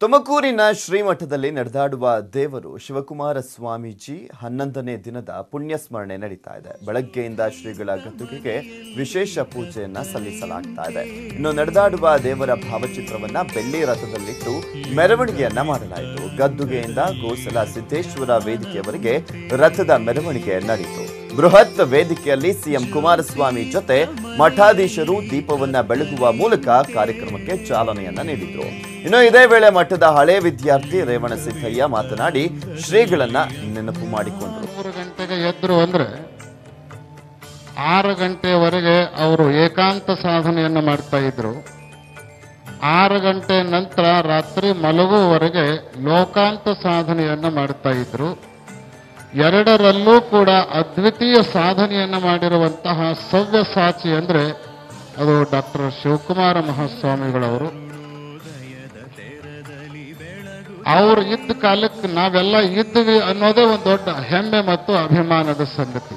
ತುಮಕೂರಿನ ಶ್ರೀಮಠದಲ್ಲಿ ನಡೆದಾಡುವ ದೇವರು ಶಿವಕುಮಾರ ಸ್ವಾಮೀಜಿ ಹನ್ನೊಂದನೇ ದಿನದ ಪುಣ್ಯ ಸ್ಮರಣೆ ನಡೀತಾ ಇದೆ ಬೆಳಗ್ಗೆಯಿಂದ ಶ್ರೀಗಳ ಗದ್ದುಗೆಗೆ ವಿಶೇಷ ಪೂಜೆಯನ್ನ ಸಲ್ಲಿಸಲಾಗ್ತಾ ಇದೆ ಇನ್ನು ನಡೆದಾಡುವ ದೇವರ ಭಾವಚಿತ್ರವನ್ನ ಬೆಳ್ಳಿ ರಥದಲ್ಲಿಟ್ಟು ಮೆರವಣಿಗೆಯನ್ನ ಮಾಡಲಾಯಿತು ಗದ್ದುಗೆಯಿಂದ ಗೋಸಲ ಸಿದ್ದೇಶ್ವರ ವೇದಿಕೆಯವರೆಗೆ ರಥದ ಮೆರವಣಿಗೆ ನಡೆಯಿತು ಬೃಹತ್ ವೇದಿಕೆಯಲ್ಲಿ ಸಿಎಂ ಕುಮಾರಸ್ವಾಮಿ ಜೊತೆ ಮಠಾಧೀಶರು ದೀಪವನ್ನ ಬೆಳಗುವ ಮೂಲಕ ಕಾರ್ಯಕ್ರಮಕ್ಕೆ ಚಾಲನೆಯನ್ನ ನೀಡಿದ್ರು ಇನ್ನು ಇದೇ ವೇಳೆ ಮಠದ ಹಳೆ ವಿದ್ಯಾರ್ಥಿ ರೇವಣಸಿದ್ದಯ್ಯ ಮಾತನಾಡಿ ಶ್ರೀಗಳನ್ನ ನೆನಪು ಮಾಡಿಕೊಂಡ್ರು ಮೂರು ಗಂಟೆಗೆ ಎದ್ರು ಅಂದ್ರೆ ಆರು ಗಂಟೆವರೆಗೆ ಅವರು ಏಕಾಂತ ಸಾಧನೆಯನ್ನು ಮಾಡ್ತಾ ಇದ್ರು ಆರು ಗಂಟೆ ನಂತರ ರಾತ್ರಿ ಮಲಗುವವರೆಗೆ ಲೋಕಾಂತ ಸಾಧನೆಯನ್ನು ಮಾಡ್ತಾ ಇದ್ರು ಎರಡರಲ್ಲೂ ಕೂಡ ಅದ್ವಿತೀಯ ಸಾಧನೆಯನ್ನು ಮಾಡಿರುವಂತಹ ಸವ್ಯಸಾಚಿ ಅಂದ್ರೆ ಅದು ಡಾಕ್ಟರ್ ಶಿವಕುಮಾರ ಮಹಾಸ್ವಾಮಿಗಳವರು ಅವ್ರು ಇದ್ದ ಕಾಲಕ್ಕೆ ನಾವೆಲ್ಲ ಇದ್ವಿ ಅನ್ನೋದೇ ಒಂದು ದೊಡ್ಡ ಹೆಮ್ಮೆ ಮತ್ತು ಅಭಿಮಾನದ ಸಂಗತಿ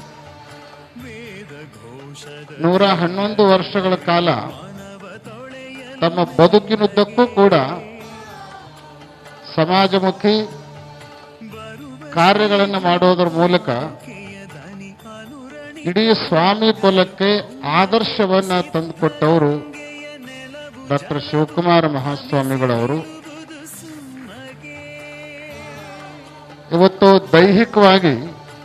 ನೂರ ಹನ್ನೊಂದು ವರ್ಷಗಳ ಕಾಲ ತಮ್ಮ ಬದುಕಿನುದ್ದಕ್ಕೂ ಕೂಡ ಸಮಾಜಮುಖಿ ಕಾರ್ಯಗಳನ್ನು ಮಾಡೋದ್ರ ಮೂಲಕ ಇಡೀ ಸ್ವಾಮಿ ಕುಲಕ್ಕೆ ಆದರ್ಶವನ್ನ ತಂದುಕೊಟ್ಟವರು ಡಾಕ್ಟರ್ ಶಿವಕುಮಾರ ಮಹಾಸ್ವಾಮಿಗಳವರು ಇವತ್ತು ದೈಹಿಕವಾಗಿ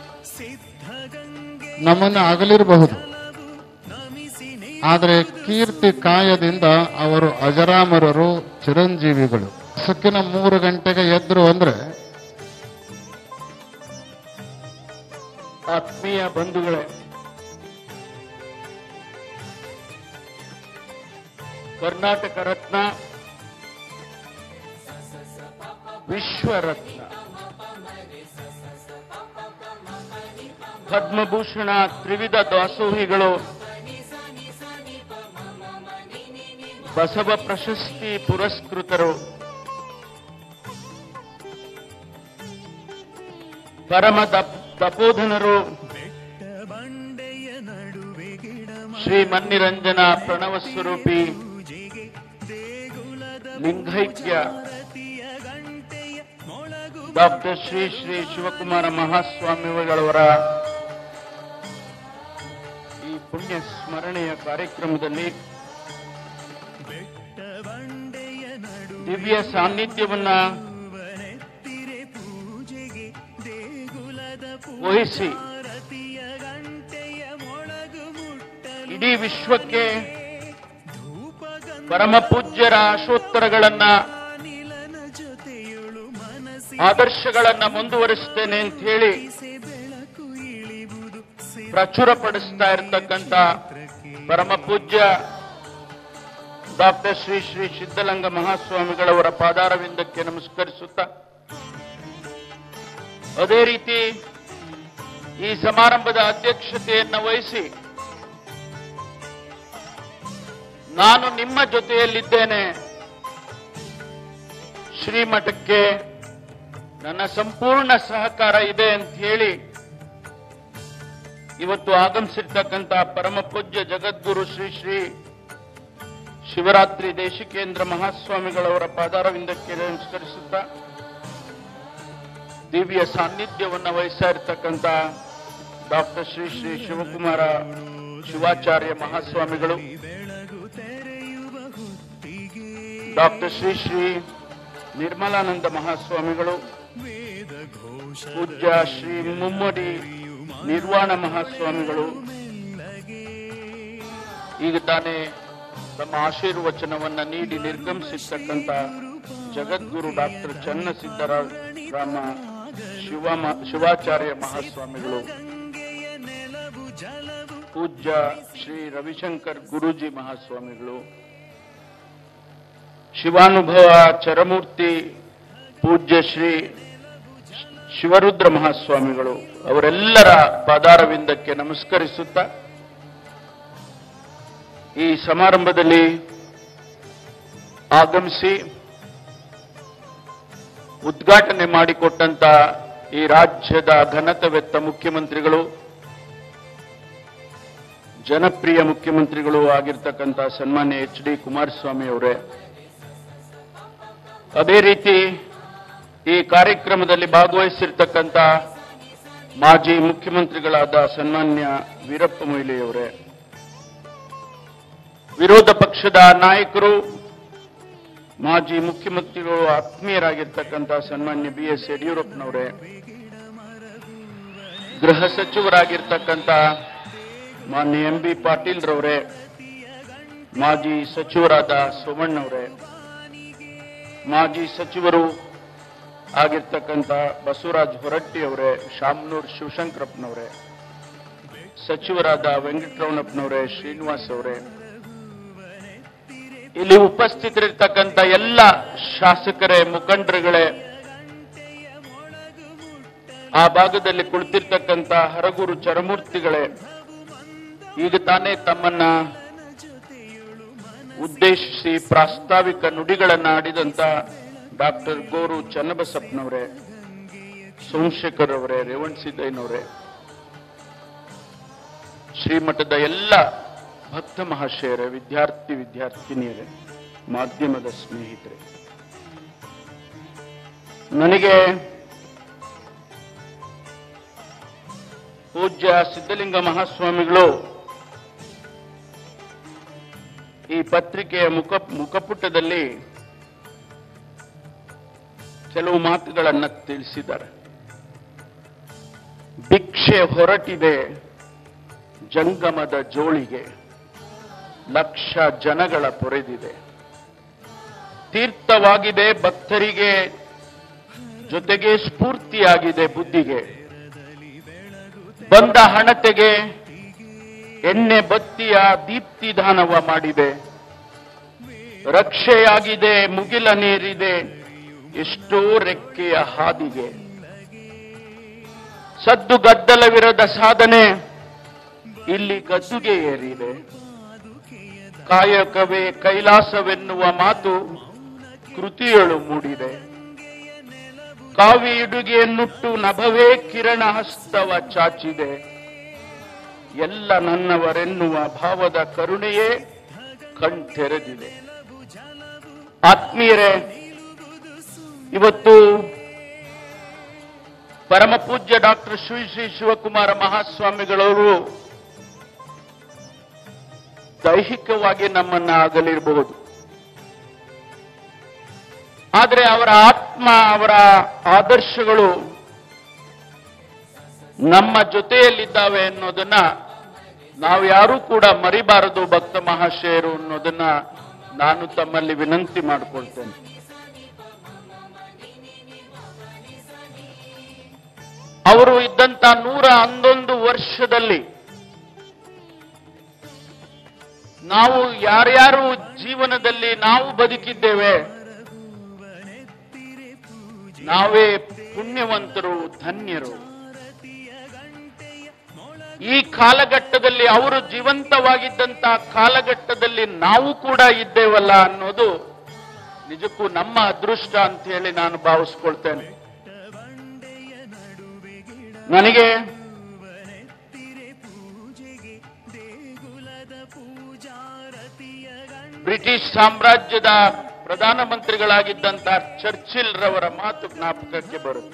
ನಮ್ಮನ್ನು ಅಗಲಿರಬಹುದು ಆದರೆ ಕೀರ್ತಿ ಕಾಯದಿಂದ ಅವರು ಅಜರಾಮರರು ಚಿರಂಜೀವಿಗಳು ಸಕ್ಕಿನ ಮೂರು ಗಂಟೆಗೆ ಎದ್ರು ಅಂದ್ರೆ ಆತ್ಮೀಯ ಬಂಧುಗಳೇ ಕರ್ನಾಟಕ ರತ್ನ ವಿಶ್ವರತ್ನ ಪದ್ಮಭೂಷಣ ತ್ರಿವಿಧ ದಾಸೋಹಿಗಳು ಬಸವ ಪ್ರಶಸ್ತಿ ಪುರಸ್ಕೃತರು ಪರಮ ದಪ್- ತಪೋಧನರು ಶ್ರೀ ಮನ್ನಿರಂಜನ ಪ್ರಣವ ಸ್ವರೂಪಿ ಲಿಂಗೈಕ್ಯ ಡಾಕ್ಟರ್ ಶ್ರೀ ಶ್ರೀ ಶಿವಕುಮಾರ ಮಹಾಸ್ವಾಮಿಗಳವರ ಈ ಪುಣ್ಯ ಸ್ಮರಣೆಯ ಕಾರ್ಯಕ್ರಮದಲ್ಲಿ ದಿವ್ಯ ಸಾನ್ನಿಧ್ಯವನ್ನ ವಹಿಸಿ ಇಡೀ ವಿಶ್ವಕ್ಕೆ ಪರಮ ಪೂಜ್ಯರ ಆಶೋತ್ತರಗಳನ್ನ ಆದರ್ಶಗಳನ್ನ ಮುಂದುವರಿಸ್ತೇನೆ ಅಂತ ಹೇಳಿ ಪ್ರಚುರಪಡಿಸ್ತಾ ಇರತಕ್ಕಂತ ಪರಮ ಪೂಜ್ಯ ಡಾಕ್ಟರ್ ಶ್ರೀ ಶ್ರೀ ಸಿದ್ಧಲಿಂಗ ಮಹಾಸ್ವಾಮಿಗಳವರ ಪಾದಾರವಿಂದಕ್ಕೆ ನಮಸ್ಕರಿಸುತ್ತಾ ಅದೇ ರೀತಿ ಈ ಸಮಾರಂಭದ ಅಧ್ಯಕ್ಷತೆಯನ್ನು ವಹಿಸಿ ನಾನು ನಿಮ್ಮ ಜೊತೆಯಲ್ಲಿದ್ದೇನೆ ಶ್ರೀಮಠಕ್ಕೆ ನನ್ನ ಸಂಪೂರ್ಣ ಸಹಕಾರ ಇದೆ ಅಂತ ಹೇಳಿ ಇವತ್ತು ಆಗಮಿಸಿರ್ತಕ್ಕಂಥ ಪರಮ ಪೂಜ್ಯ ಜಗದ್ಗುರು ಶ್ರೀ ಶ್ರೀ ಶಿವರಾತ್ರಿ ದೇಶಿಕೇಂದ್ರ ಮಹಾಸ್ವಾಮಿಗಳವರ ಪಾದಾರವಿಂದಕ್ಕೆ ನಮಸ್ಕರಿಸುತ್ತಾ ದಿವ್ಯ ಸಾನ್ನಿಧ್ಯವನ್ನ ವಹಿಸ್ತಾ ಇರತಕ್ಕಂಥ ಡಾಕ್ಟರ್ ಶ್ರೀ ಶ್ರೀ ಶಿವಕುಮಾರ ಶಿವಾಚಾರ್ಯ ಮಹಾಸ್ವಾಮಿಗಳು ಡಾಕ್ಟರ್ ಶ್ರೀ ಶ್ರೀ ನಿರ್ಮಲಾನಂದ ಮಹಾಸ್ವಾಮಿಗಳು ಪೂಜ್ಯ ಶ್ರೀ ಮುಮ್ಮಡಿ ನಿರ್ವಾಣ ಮಹಾಸ್ವಾಮಿಗಳು ಈಗ ತಾನೇ ತಮ್ಮ ಆಶೀರ್ವಚನವನ್ನ ನೀಡಿ ನಿರ್ಗಮಿಸಿರ್ತಕ್ಕಂಥ ಜಗದ್ಗುರು ಡಾಕ್ಟರ್ ಚನ್ನಸಿದ್ದರಾಮ ಶಿವಮ ಶಿವಾಚಾರ್ಯ ಮಹಾಸ್ವಾಮಿಗಳು ಪೂಜ್ಯ ಶ್ರೀ ರವಿಶಂಕರ್ ಗುರೂಜಿ ಮಹಾಸ್ವಾಮಿಗಳು ಶಿವಾನುಭವ ಚರಮೂರ್ತಿ ಪೂಜ್ಯ ಶ್ರೀ ಶಿವರುದ್ರ ಮಹಾಸ್ವಾಮಿಗಳು ಅವರೆಲ್ಲರ ಪಾದಾರವಿಂದಕ್ಕೆ ನಮಸ್ಕರಿಸುತ್ತಾ ಈ ಸಮಾರಂಭದಲ್ಲಿ ಆಗಮಿಸಿ ಉದ್ಘಾಟನೆ ಮಾಡಿಕೊಟ್ಟಂತ ಈ ರಾಜ್ಯದ ಘನತವೆತ್ತ ಮುಖ್ಯಮಂತ್ರಿಗಳು ಜನಪ್ರಿಯ ಮುಖ್ಯಮಂತ್ರಿಗಳು ಆಗಿರ್ತಕ್ಕಂಥ ಸನ್ಮಾನ್ಯ ಎಚ್ ಡಿ ಕುಮಾರಸ್ವಾಮಿ ಅವರೇ ಅದೇ ರೀತಿ ಈ ಕಾರ್ಯಕ್ರಮದಲ್ಲಿ ಭಾಗವಹಿಸಿರ್ತಕ್ಕಂಥ ಮಾಜಿ ಮುಖ್ಯಮಂತ್ರಿಗಳಾದ ಸನ್ಮಾನ್ಯ ವೀರಪ್ಪ ಮೊಯ್ಲಿಯವರೇ ವಿರೋಧ ಪಕ್ಷದ ನಾಯಕರು ಮಾಜಿ ಮುಖ್ಯಮಂತ್ರಿಗಳು ಆತ್ಮೀಯರಾಗಿರ್ತಕ್ಕಂಥ ಸನ್ಮಾನ್ಯ ಬಿ ಎಸ್ ಯಡಿಯೂರಪ್ಪನವರೇ ಗೃಹ ಸಚಿವರಾಗಿರ್ತಕ್ಕಂಥ ಮಾನ್ಯ ಎಂ ಬಿ ಪಾಟೀಲ್ ರವರೇ ಮಾಜಿ ಸಚಿವರಾದ ಸೋಮಣ್ಣವರೇ ಮಾಜಿ ಸಚಿವರು ಆಗಿರ್ತಕ್ಕಂಥ ಬಸವರಾಜ್ ಹೊರಟ್ಟಿ ಅವರೇ ಶಾಮನೂರ್ ಶಿವಶಂಕರಪ್ಪನವರೇ ಸಚಿವರಾದ ವೆಂಕಟರಮಣಪ್ಪನವರೇ ಶ್ರೀನಿವಾಸ್ ಅವರೇ ಇಲ್ಲಿ ಉಪಸ್ಥಿತರಿರ್ತಕ್ಕಂಥ ಎಲ್ಲ ಶಾಸಕರೇ ಮುಖಂಡರುಗಳೇ ಆ ಭಾಗದಲ್ಲಿ ಕುಳಿತಿರ್ತಕ್ಕಂಥ ಹರಗೂರು ಚರಮೂರ್ತಿಗಳೇ ಈಗ ತಾನೇ ತಮ್ಮನ್ನ ಉದ್ದೇಶಿಸಿ ಪ್ರಾಸ್ತಾವಿಕ ನುಡಿಗಳನ್ನ ಆಡಿದಂತ ಡಾಕ್ಟರ್ ಗೋರು ಚನ್ನಬಸಪ್ಪನವರೇ ಸೋಮಶೇಖರ್ ಅವರೇ ರೇವಣ್ ಸಿದ್ದಯ್ಯನವರೇ ಶ್ರೀಮಠದ ಎಲ್ಲ ಭಕ್ತ ಮಹಾಶಯರೇ ವಿದ್ಯಾರ್ಥಿ ವಿದ್ಯಾರ್ಥಿನಿಯರೇ ಮಾಧ್ಯಮದ ಸ್ನೇಹಿತರೆ ನನಗೆ ಪೂಜ್ಯ ಸಿದ್ಧಲಿಂಗ ಮಹಾಸ್ವಾಮಿಗಳು ಈ ಪತ್ರಿಕೆಯ ಮುಖ ಮುಖಪುಟದಲ್ಲಿ ಕೆಲವು ಮಾತುಗಳನ್ನ ತಿಳಿಸಿದ್ದಾರೆ ಭಿಕ್ಷೆ ಹೊರಟಿದೆ ಜಂಗಮದ ಜೋಳಿಗೆ ಲಕ್ಷ ಜನಗಳ ಪೊರೆದಿದೆ ತೀರ್ಥವಾಗಿದೆ ಭಕ್ತರಿಗೆ ಜೊತೆಗೆ ಸ್ಫೂರ್ತಿಯಾಗಿದೆ ಬುದ್ಧಿಗೆ ಬಂದ ಹಣತೆಗೆ ಎಣ್ಣೆ ಬತ್ತಿಯ ದೀಪ್ತಿದಾನವ ಮಾಡಿದೆ ರಕ್ಷೆಯಾಗಿದೆ ಮುಗಿಲ ನೀರಿದೆ ಎಷ್ಟೋ ರೆಕ್ಕೆಯ ಹಾದಿಗೆ ಸದ್ದು ಗದ್ದಲವಿರದ ಸಾಧನೆ ಇಲ್ಲಿ ಗದ್ದುಗೆ ಏರಿದೆ ಕಾಯಕವೇ ಕೈಲಾಸವೆನ್ನುವ ಮಾತು ಕೃತಿಯಳು ಮೂಡಿದೆ ಕಾವಿ ಇಡುಗೆಯನ್ನುಟ್ಟು ನಭವೇ ಕಿರಣ ಹಸ್ತವ ಚಾಚಿದೆ ಎಲ್ಲ ನನ್ನವರೆನ್ನುವ ಭಾವದ ಕರುಣೆಯೇ ಕಣ್ತೆರೆದಿದೆ ಆತ್ಮೀಯರೇ ಇವತ್ತು ಪರಮ ಪೂಜ್ಯ ಡಾಕ್ಟರ್ ಶ್ರೀ ಶ್ರೀ ಶಿವಕುಮಾರ ಮಹಾಸ್ವಾಮಿಗಳವರು ದೈಹಿಕವಾಗಿ ನಮ್ಮನ್ನ ಆಗಲಿರಬಹುದು ಆದರೆ ಅವರ ಆತ್ಮ ಅವರ ಆದರ್ಶಗಳು ನಮ್ಮ ಜೊತೆಯಲ್ಲಿದ್ದಾವೆ ಅನ್ನೋದನ್ನ ನಾವು ಯಾರೂ ಕೂಡ ಮರಿಬಾರದು ಭಕ್ತ ಮಹಾಶಯರು ಅನ್ನೋದನ್ನ ನಾನು ತಮ್ಮಲ್ಲಿ ವಿನಂತಿ ಮಾಡಿಕೊಳ್ತೇನೆ ಅವರು ಇದ್ದಂತ ನೂರ ಹನ್ನೊಂದು ವರ್ಷದಲ್ಲಿ ನಾವು ಯಾರ್ಯಾರು ಜೀವನದಲ್ಲಿ ನಾವು ಬದುಕಿದ್ದೇವೆ ನಾವೇ ಪುಣ್ಯವಂತರು ಧನ್ಯರು ಈ ಕಾಲಘಟ್ಟದಲ್ಲಿ ಅವರು ಜೀವಂತವಾಗಿದ್ದಂತ ಕಾಲಘಟ್ಟದಲ್ಲಿ ನಾವು ಕೂಡ ಇದ್ದೇವಲ್ಲ ಅನ್ನೋದು ನಿಜಕ್ಕೂ ನಮ್ಮ ಅದೃಷ್ಟ ಅಂತ ಹೇಳಿ ನಾನು ಭಾವಿಸ್ಕೊಳ್ತೇನೆ ನನಗೆ ಬ್ರಿಟಿಷ್ ಸಾಮ್ರಾಜ್ಯದ ಪ್ರಧಾನಮಂತ್ರಿಗಳಾಗಿದ್ದಂತ ಚರ್ಚಿಲ್ ರವರ ಮಾತು ಜ್ಞಾಪಕಕ್ಕೆ ಬರುತ್ತೆ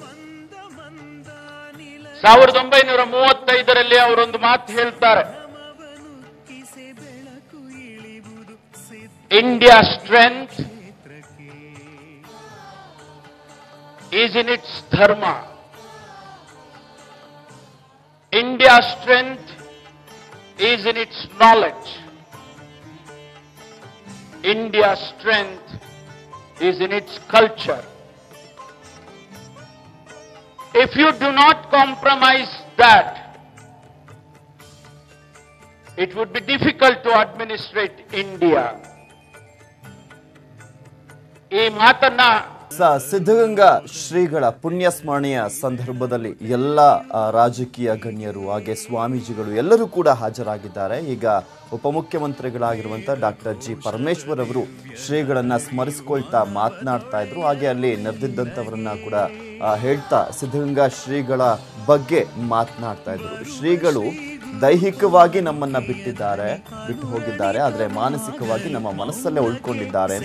ಸಾವಿರದ ಒಂಬೈನೂರ ಮೂವತ್ತೈದರಲ್ಲಿ ಅವರೊಂದು ಮಾತು ಹೇಳ್ತಾರೆ India strength is in its dharma India strength is in its knowledge India's strength is in its culture. If you do not compromise that, it would be difficult to administrate India. ಈ ಮಾತನ್ನ ಸ ಸಿದ್ಧಗಂಗಾ ಶ್ರೀಗಳ ಪುಣ್ಯ ಸ್ಮರಣೆಯ ಸಂದರ್ಭದಲ್ಲಿ ಎಲ್ಲ ಆ, ರಾಜಕೀಯ ಗಣ್ಯರು ಹಾಗೆ ಸ್ವಾಮೀಜಿಗಳು ಎಲ್ಲರೂ ಕೂಡ ಹಾಜರಾಗಿದ್ದಾರೆ ಈಗ ಉಪಮುಖ್ಯಮಂತ್ರಿಗಳಾಗಿರುವಂಥ ಡಾಕ್ಟರ್ ಜಿ ಪರಮೇಶ್ವರ್ ಅವರು ಶ್ರೀಗಳನ್ನ ಸ್ಮರಿಸ್ಕೊಳ್ತಾ ಮಾತನಾಡ್ತಾ ಇದ್ರು ಹಾಗೆ ಅಲ್ಲಿ ನೆರೆದಿದ್ದಂಥವರನ್ನ ಕೂಡ ಆ, ಹೇಳ್ತಾ ಸಿದ್ಧಗಂಗಾ ಶ್ರೀಗಳ ಬಗ್ಗೆ ಮಾತನಾಡ್ತಾ ಇದ್ರು ಶ್ರೀಗಳು ದೈಹಿಕವಾಗಿ ನಮ್ಮನ್ನ ಬಿಟ್ಟಿದ್ದಾರೆ ಬಿಟ್ಟು ಹೋಗಿದ್ದಾರೆ ಆದರೆ ಮಾನಸಿಕವಾಗಿ ನಮ್ಮ ಮನಸ್ಸಲ್ಲೇ ಉಳ್ಕೊಂಡಿದ್ದಾರೆ ಅಂತ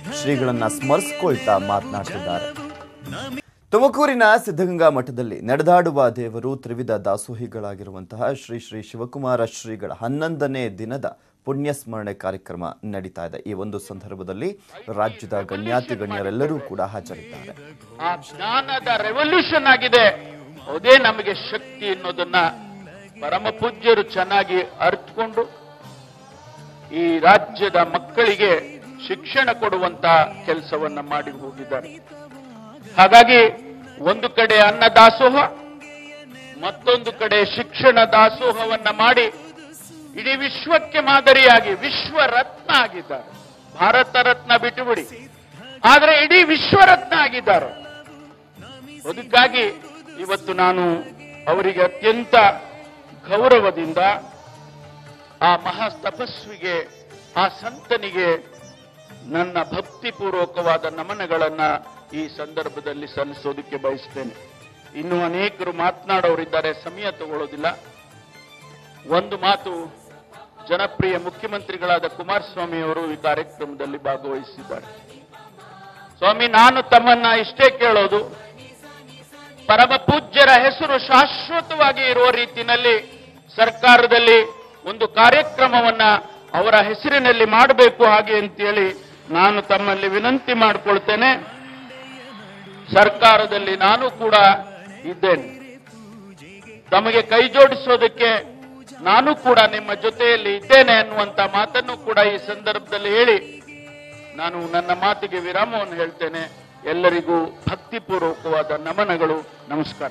ಶ್ರೀಗಳನ್ನ ಸ್ಮರಿಸ್ಕೊಳ್ತಾ ಮಾತನಾಡ್ತಿದ್ದಾರೆ ತುಮಕೂರಿನ ಸಿದ್ಧಗಂಗಾ ಮಠದಲ್ಲಿ ನಡೆದಾಡುವ ದೇವರು ತ್ರಿವಿಧ ದಾಸೋಹಿಗಳಾಗಿರುವಂತಹ ಶ್ರೀ ಶ್ರೀ ಶಿವಕುಮಾರ ಶ್ರೀಗಳ ಹನ್ನೊಂದನೇ ದಿನದ ಪುಣ್ಯ ಸ್ಮರಣೆ ಕಾರ್ಯಕ್ರಮ ನಡೀತಾ ಇದೆ ಈ ಒಂದು ಸಂದರ್ಭದಲ್ಲಿ ರಾಜ್ಯದ ಗಣ್ಯಾತಿ ಗಣ್ಯರೆಲ್ಲರೂ ಕೂಡ ಹಾಜರಿದ್ದಾರೆ ಆ ಜ್ಞಾನದ ರೆವಲ್ಯೂಷನ್ ಆಗಿದೆ ಅದೇ ನಮಗೆ ಶಕ್ತಿ ಅನ್ನೋದನ್ನ ಪರಮ ಪೂಜ್ಯರು ಚೆನ್ನಾಗಿ ಅರ್ಥಕೊಂಡು ಈ ರಾಜ್ಯದ ಮಕ್ಕಳಿಗೆ ಶಿಕ್ಷಣ ಕೊಡುವಂತ ಕೆಲಸವನ್ನ ಮಾಡಿ ಹೋಗಿದ್ದಾರೆ ಹಾಗಾಗಿ ಒಂದು ಕಡೆ ಅನ್ನ ದಾಸೋಹ ಮತ್ತೊಂದು ಕಡೆ ಶಿಕ್ಷಣ ದಾಸೋಹವನ್ನ ಮಾಡಿ ಇಡೀ ವಿಶ್ವಕ್ಕೆ ಮಾದರಿಯಾಗಿ ವಿಶ್ವ ರತ್ನ ಆಗಿದ್ದಾರೆ ಭಾರತ ರತ್ನ ಬಿಟ್ಟುಬಿಡಿ ಆದ್ರೆ ಇಡೀ ವಿಶ್ವರತ್ನ ಆಗಿದ್ದಾರೆ ಅದಕ್ಕಾಗಿ ಇವತ್ತು ನಾನು ಅವರಿಗೆ ಅತ್ಯಂತ ಗೌರವದಿಂದ ಆ ಮಹಾ ತಪಸ್ವಿಗೆ ಆ ಸಂತನಿಗೆ ನನ್ನ ಭಕ್ತಿಪೂರ್ವಕವಾದ ನಮನಗಳನ್ನ ಈ ಸಂದರ್ಭದಲ್ಲಿ ಸಲ್ಲಿಸೋದಕ್ಕೆ ಬಯಸ್ತೇನೆ ಇನ್ನು ಅನೇಕರು ಮಾತನಾಡೋರಿದ್ದಾರೆ ಸಮಯ ತಗೊಳ್ಳೋದಿಲ್ಲ ಒಂದು ಮಾತು ಜನಪ್ರಿಯ ಮುಖ್ಯಮಂತ್ರಿಗಳಾದ ಕುಮಾರಸ್ವಾಮಿ ಅವರು ಈ ಕಾರ್ಯಕ್ರಮದಲ್ಲಿ ಭಾಗವಹಿಸಿದ್ದಾರೆ ಸ್ವಾಮಿ ನಾನು ತಮ್ಮನ್ನ ಇಷ್ಟೇ ಕೇಳೋದು ಪರಮ ಪೂಜ್ಯರ ಹೆಸರು ಶಾಶ್ವತವಾಗಿ ಇರುವ ರೀತಿಯಲ್ಲಿ ಸರ್ಕಾರದಲ್ಲಿ ಒಂದು ಕಾರ್ಯಕ್ರಮವನ್ನ ಅವರ ಹೆಸರಿನಲ್ಲಿ ಮಾಡಬೇಕು ಹಾಗೆ ಅಂತೇಳಿ ನಾನು ತಮ್ಮಲ್ಲಿ ವಿನಂತಿ ಮಾಡಿಕೊಳ್ತೇನೆ ಸರ್ಕಾರದಲ್ಲಿ ನಾನು ಕೂಡ ಇದ್ದೇನೆ ತಮಗೆ ಕೈ ಜೋಡಿಸೋದಕ್ಕೆ ನಾನು ಕೂಡ ನಿಮ್ಮ ಜೊತೆಯಲ್ಲಿ ಇದ್ದೇನೆ ಅನ್ನುವಂತ ಮಾತನ್ನು ಕೂಡ ಈ ಸಂದರ್ಭದಲ್ಲಿ ಹೇಳಿ ನಾನು ನನ್ನ ಮಾತಿಗೆ ವಿರಾಮವನ್ನು ಹೇಳ್ತೇನೆ ಎಲ್ಲರಿಗೂ ಭಕ್ತಿಪೂರ್ವಕವಾದ ನಮನಗಳು ನಮಸ್ಕಾರ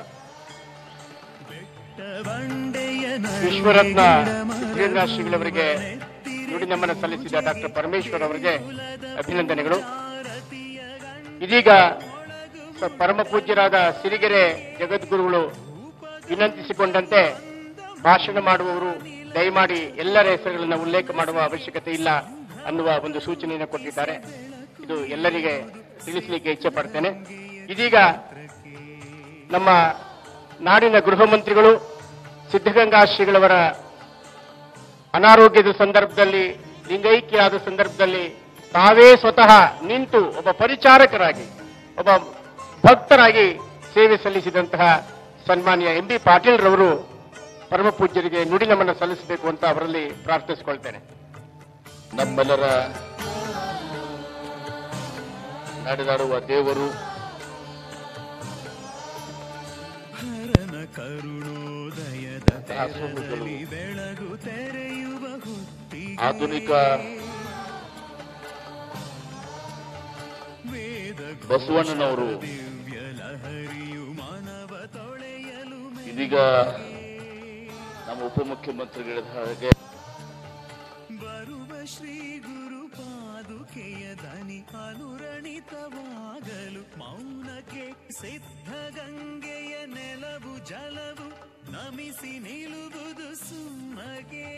ವಿಶ್ವರತ್ನ ಸಿದ್ಧಗಂಗಾ ಶ್ರೀಗಳವರಿಗೆ ನುಡಿ ನಮನ ಸಲ್ಲಿಸಿದ ಡಾಕ್ಟರ್ ಪರಮೇಶ್ವರ್ ಅವರಿಗೆ ಅಭಿನಂದನೆಗಳು ಇದೀಗ ಸ- ಪರಮ ಪೂಜ್ಯರಾದ ಸಿರಿಗೆರೆ ಜಗದ್ಗುರುಗಳು ವಿನಂತಿಸಿಕೊಂಡಂತೆ ಭಾಷಣ ಮಾಡುವವರು ದಯಮಾಡಿ ಎಲ್ಲರ ಹೆಸರುಗಳನ್ನು ಉಲ್ಲೇಖ ಮಾಡುವ ಅವಶ್ಯಕತೆ ಇಲ್ಲ ಅನ್ನುವ ಒಂದು ಸೂಚನೆಯನ್ನು ಕೊಟ್ಟಿದ್ದಾರೆ ಇದು ಎಲ್ಲರಿಗೆ ತಿಳಿಸಲಿಕ್ಕೆ ಇಚ್ಛೆ ಪಡ್ತೇನೆ ಇದೀಗ ನಮ್ಮ ನಾಡಿನ ಗೃಹ ಮಂತ್ರಿಗಳು ಸಿದ್ಧಗಂಗಾ ಶ್ರೀಗಳವರ ಅನಾರೋಗ್ಯದ ಸಂದರ್ಭದಲ್ಲಿ ಲಿಂಗೈಕ್ಯವಾದ ಸಂದರ್ಭದಲ್ಲಿ ತಾವೇ ಸ್ವತಃ ನಿಂತು ಒಬ್ಬ ಪರಿಚಾರಕರಾಗಿ ಒಬ್ಬ ಭಕ್ತರಾಗಿ ಸೇವೆ ಸಲ್ಲಿಸಿದಂತಹ ಸನ್ಮಾನ್ಯ ಎಂ ಬಿ ಪಾಟೀಲ್ ರವರು ಪರಮ ಪೂಜ್ಯರಿಗೆ ನುಡಿ ನಮನ ಸಲ್ಲಿಸಬೇಕು ಅಂತ ಅವರಲ್ಲಿ ಪ್ರಾರ್ಥಿಸಿಕೊಳ್ತೇನೆ ನಮ್ಮೆಲ್ಲರ ನಡೆದಾಡುವ ದೇವರು ದಾಸೋಹಗಳು ಆಧುನಿಕ ಬಸವಣ್ಣನವರು ಇದೀಗ ನಮ್ಮ ಉಪಮುಖ್ಯಮಂತ್ರಿಗಳ ಹಾಗೆ ಬರುವ ಶ್ರೀ ಗುರು ಪಾದುಕೆಯ ದನಿ ಅನುರಣಿತವಾಗಲು ಮೌನಕ್ಕೆ ಸಿದ್ಧ ಗಂಗೆಯ ನೆಲವು ಜಲವು ನಮಿಸಿ ನಿಲುವುದು ಸುಮ್ಮಗೆ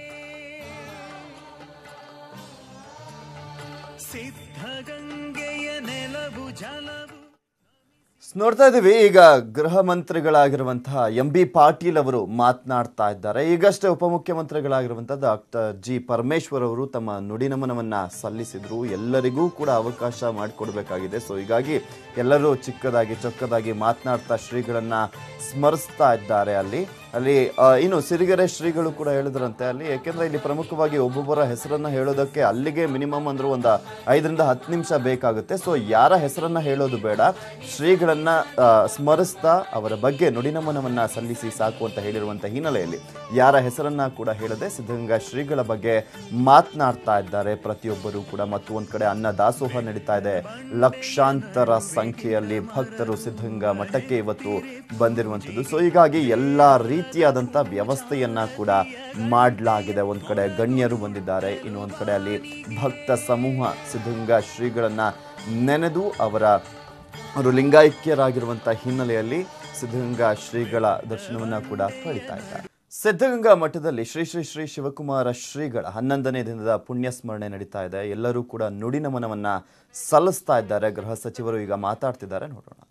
ಸಿದ್ಧ ಗಂಗೆಯ ನೆಲವು ಜಲವು ನೋಡ್ತಾ ಇದ್ದೀವಿ ಈಗ ಗೃಹ ಮಂತ್ರಿಗಳಾಗಿರುವಂತಹ ಎಂ ಬಿ ಪಾಟೀಲ್ ಅವರು ಮಾತನಾಡ್ತಾ ಇದ್ದಾರೆ ಈಗಷ್ಟೇ ಉಪಮುಖ್ಯಮಂತ್ರಿಗಳಾಗಿರುವಂತಹ ಡಾಕ್ಟರ್ ಜಿ ಪರಮೇಶ್ವರ್ ಅವರು ತಮ್ಮ ನುಡಿನಮನವನ್ನ ಸಲ್ಲಿಸಿದ್ರು ಎಲ್ಲರಿಗೂ ಕೂಡ ಅವಕಾಶ ಮಾಡಿಕೊಡ್ಬೇಕಾಗಿದೆ ಸೊ ಹೀಗಾಗಿ ಎಲ್ಲರೂ ಚಿಕ್ಕದಾಗಿ ಚೊಕ್ಕದಾಗಿ ಮಾತನಾಡ್ತಾ ಶ್ರೀಗಳನ್ನ ಸ್ಮರಿಸ್ತಾ ಇದ್ದಾರೆ ಅಲ್ಲಿ ಅಲ್ಲಿ ಆ, ಇನ್ನು ಸಿರಿಗೆರೆ ಶ್ರೀಗಳು ಕೂಡ ಹೇಳಿದ್ರಂತೆ ಅಲ್ಲಿ ಯಾಕೆಂದ್ರೆ ಇಲ್ಲಿ ಪ್ರಮುಖವಾಗಿ ಒಬ್ಬೊಬ್ಬರ ಹೆಸರನ್ನ ಹೇಳೋದಕ್ಕೆ ಅಲ್ಲಿಗೆ ಮಿನಿಮಮ್ ಅಂದ್ರೆ ಒಂದು ಐದರಿಂದ ಹತ್ತು ನಿಮಿಷ ಬೇಕಾಗುತ್ತೆ ಸೊ ಯಾರ ಹೆಸರನ್ನ ಹೇಳೋದು ಬೇಡ ಶ್ರೀಗಳನ್ನ ಆ, ಸ್ಮರಿಸ್ತಾ ಅವರ ಬಗ್ಗೆ ನುಡಿನಮನವನ್ನ ಸಲ್ಲಿಸಿ ಸಾಕು ಅಂತ ಹೇಳಿರುವಂತ ಹಿನ್ನೆಲೆಯಲ್ಲಿ ಯಾರ ಹೆಸರನ್ನ ಕೂಡ ಹೇಳದೆ ಸಿದ್ಧಗಂಗಾ ಶ್ರೀಗಳ ಬಗ್ಗೆ ಮಾತನಾಡ್ತಾ ಇದ್ದಾರೆ ಪ್ರತಿಯೊಬ್ಬರು ಕೂಡ ಮತ್ತು ಒಂದ್ ಕಡೆ ಅನ್ನ ದಾಸೋಹ ನಡೀತಾ ಇದೆ ಲಕ್ಷಾಂತರ ಸಂಖ್ಯೆಯಲ್ಲಿ ಭಕ್ತರು ಸಿದ್ಧಗಂಗಾ ಮಠಕ್ಕೆ ಇವತ್ತು ಬಂದಿರುವಂಥದ್ದು ಸೊ ಹೀಗಾಗಿ ಎಲ್ಲ ರೀತಿಯಾದಂಥ ವ್ಯವಸ್ಥೆಯನ್ನ ಕೂಡ ಮಾಡಲಾಗಿದೆ ಒಂದ್ ಕಡೆ ಗಣ್ಯರು ಬಂದಿದ್ದಾರೆ ಇನ್ನು ಒಂದ್ ಕಡೆ ಅಲ್ಲಿ ಭಕ್ತ ಸಮೂಹ ಸಿದ್ಧಗಂಗಾ ಶ್ರೀಗಳನ್ನ ನೆನೆದು ಅವರ ಅವರು ಲಿಂಗೈಕ್ಯರಾಗಿರುವಂಥ ಹಿನ್ನೆಲೆಯಲ್ಲಿ ಸಿದ್ಧಗಂಗಾ ಶ್ರೀಗಳ ದರ್ಶನವನ್ನ ಕೂಡ ಪಡಿತಾ ಇದ್ದಾರೆ ಸಿದ್ಧಗಂಗಾ ಮಠದಲ್ಲಿ ಶ್ರೀ ಶ್ರೀ ಶ್ರೀ ಶಿವಕುಮಾರ ಶ್ರೀಗಳ ಹನ್ನೊಂದನೇ ದಿನದ ಪುಣ್ಯ ಸ್ಮರಣೆ ನಡೀತಾ ಇದೆ ಎಲ್ಲರೂ ಕೂಡ ನುಡಿ ನಮನವನ್ನ ಸಲ್ಲಿಸ್ತಾ ಇದ್ದಾರೆ ಗೃಹ ಸಚಿವರು ಈಗ ಮಾತಾಡ್ತಿದ್ದಾರೆ ನೋಡೋಣ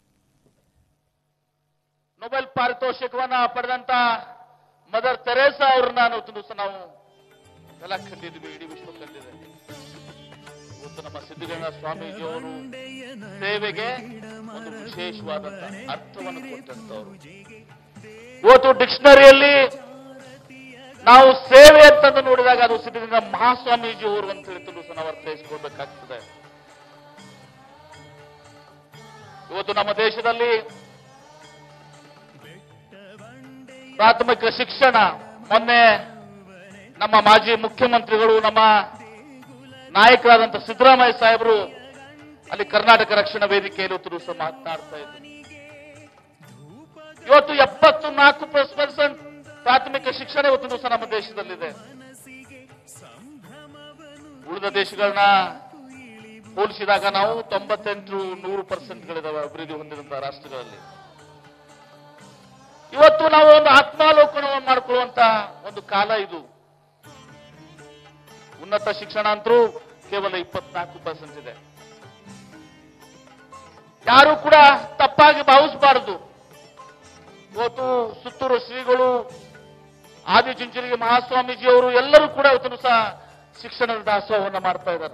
ನೊಬೆಲ್ ಪಾರಿತೋಷಕವನ್ನ ಪಡೆದಂತ ಮದರ್ ತೆರೇಸಾ ಅವ್ರನ್ನ ನಾವು ಒಂದು ದಿವಸ ನಾವು ಎಲ್ಲ ಕಂಡಿದ್ವಿ ಇಡೀ ವಿಶ್ವ ಕಂಡಿದೆ ಇವತ್ತು ನಮ್ಮ ಸಿದ್ದಗಂಗಾ ಸ್ವಾಮೀಜಿಯವರು ಸೇವೆಗೆ ಒಂದು ವಿಶೇಷವಾದಂತ ಅರ್ಥವನ್ನು ಕೊಟ್ಟಂತವ್ರು ಇವತ್ತು ಡಿಕ್ಷನರಿಯಲ್ಲಿ ನಾವು ಸೇವೆ ಅಂತಂದು ನೋಡಿದಾಗ ಅದು ಸಿದ್ದಗಂಗಾ ಮಹಾಸ್ವಾಮೀಜಿ ಅವರು ಅಂತ ಹೇಳಿ ಸಹ ನಾವು ಅರ್ಥೈಸ್ಕೊಳ್ಬೇಕಾಗ್ತದೆ ಇವತ್ತು ನಮ್ಮ ದೇಶದಲ್ಲಿ ಪ್ರಾಥಮಿಕ ಶಿಕ್ಷಣ ಮೊನ್ನೆ ನಮ್ಮ ಮಾಜಿ ಮುಖ್ಯಮಂತ್ರಿಗಳು ನಮ್ಮ ನಾಯಕರಾದಂತ ಸಿದ್ದರಾಮಯ್ಯ ಸಾಹೇಬರು ಅಲ್ಲಿ ಕರ್ನಾಟಕ ರಕ್ಷಣಾ ವೇದಿಕೆಯಲ್ಲಿ ಇವತ್ತು ಸಹ ಮಾತನಾಡ್ತಾ ಇದ್ರು ಇವತ್ತು ಎಪ್ಪತ್ತು ನಾಲ್ಕು ಪರ್ಸೆಂಟ್ ಪ್ರಾಥಮಿಕ ಶಿಕ್ಷಣ ಇವತ್ತು ಸಹ ನಮ್ಮ ದೇಶದಲ್ಲಿದೆ ಉಳಿದ ದೇಶಗಳನ್ನ ಹೋಲಿಸಿದಾಗ ನಾವು ತೊಂಬತ್ತೆಂಟು ನೂರು ಪರ್ಸೆಂಟ್ಗಳಿದಾವೆ ಅಭಿವೃದ್ಧಿ ಹೊಂದಿದಂತಹ ರಾಷ್ಟ್ರಗಳಲ್ಲಿ ಇವತ್ತು ನಾವು ಒಂದು ಆತ್ಮಾವಲೋಕನವನ್ನು ಮಾಡಿಕೊಳ್ಳುವಂತ ಒಂದು ಕಾಲ ಇದು ಉನ್ನತ ಶಿಕ್ಷಣ ಅಂತರೂ ಕೇವಲ ಇಪ್ಪತ್ನಾಲ್ಕು ಪರ್ಸೆಂಟ್ ಇದೆ ಯಾರು ಕೂಡ ತಪ್ಪಾಗಿ ಭಾವಿಸಬಾರದು ಇವತ್ತು ಸುತ್ತೂರು ಶ್ರೀಗಳು ಆದಿಚುಂಚನಗಿರಿ ಮಹಾಸ್ವಾಮೀಜಿಯವರು ಎಲ್ಲರೂ ಕೂಡ ಇವತ್ತು ಸಹ ಶಿಕ್ಷಣದ ದಾಸೋಹವನ್ನ ಮಾಡ್ತಾ ಇದ್ದಾರೆ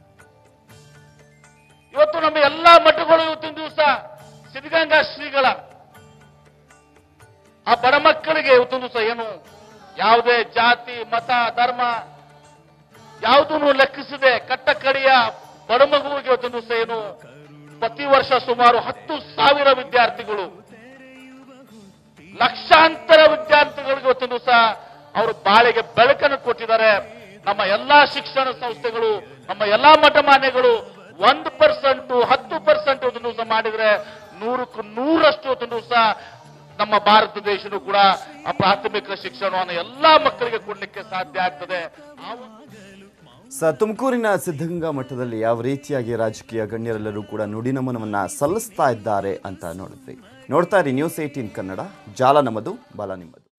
ಇವತ್ತು ನಮ್ಮ ಎಲ್ಲಾ ಮಠಗಳು ಇವತ್ತಿನ ದಿವಸ ಸಿದ್ಧಗಂಗಾ ಶ್ರೀಗಳ ಆ ಬಡ ಮಕ್ಕಳಿಗೆ ಇವತ್ತೊಂದು ಸಹ ಏನು ಯಾವುದೇ ಜಾತಿ ಮತ ಧರ್ಮ ಯಾವುದನ್ನು ಲೆಕ್ಕಿಸದೆ ಕಟ್ಟ ಕಡೆಯ ಬಡ ಮಗುವಿಗೆ ಇವತ್ತೊಂದು ಸಹ ಏನು ಪ್ರತಿ ವರ್ಷ ಸುಮಾರು ಹತ್ತು ಸಾವಿರ ವಿದ್ಯಾರ್ಥಿಗಳು ಲಕ್ಷಾಂತರ ವಿದ್ಯಾರ್ಥಿಗಳಿಗೆ ಇವತ್ತೊಂದು ಸಹ ಅವರು ಬಾಳೆಗೆ ಬೆಳಕನ್ನು ಕೊಟ್ಟಿದ್ದಾರೆ ನಮ್ಮ ಎಲ್ಲಾ ಶಿಕ್ಷಣ ಸಂಸ್ಥೆಗಳು ನಮ್ಮ ಎಲ್ಲಾ ಮಠಮಾನ್ಯಗಳು ಒಂದು ಪರ್ಸೆಂಟ್ ಹತ್ತು ಪರ್ಸೆಂಟ್ ಇವತ್ತೊಂದು ಸಹ ಮಾಡಿದ್ರೆ ನೂರಕ್ಕೂ ನೂರಷ್ಟು ಇವತ್ತೊಂದು ಸಹ ನಮ್ಮ ಭಾರತ ದೇಶನೂ ಕೂಡ ಆ ಪ್ರಾಥಮಿಕ ಶಿಕ್ಷಣವನ್ನು ಎಲ್ಲಾ ಮಕ್ಕಳಿಗೆ ಕೊಡ್ಲಿಕ್ಕೆ ಸಾಧ್ಯ ಆಗ್ತದೆ ಆ ಒಂದು ಸ ತುಮಕೂರಿನ ಸಿದ್ಧಗಂಗಾ ಮಠದಲ್ಲಿ ಯಾವ ರೀತಿಯಾಗಿ ರಾಜಕೀಯ ಗಣ್ಯರೆಲ್ಲರೂ ಕೂಡ ನುಡಿನಮನವನ್ನ ಸಲ್ಲಿಸ್ತಾ ಇದ್ದಾರೆ ಅಂತ ನೋಡಿದ್ವಿ ನೋಡ್ತಾ ಇರಿ ನ್ಯೂಸ್ ಏಟೀನ್ ಕನ್ನಡ ಜಾಲ ನಮ್ಮದು ಬಲ ನಿಮ್ಮದು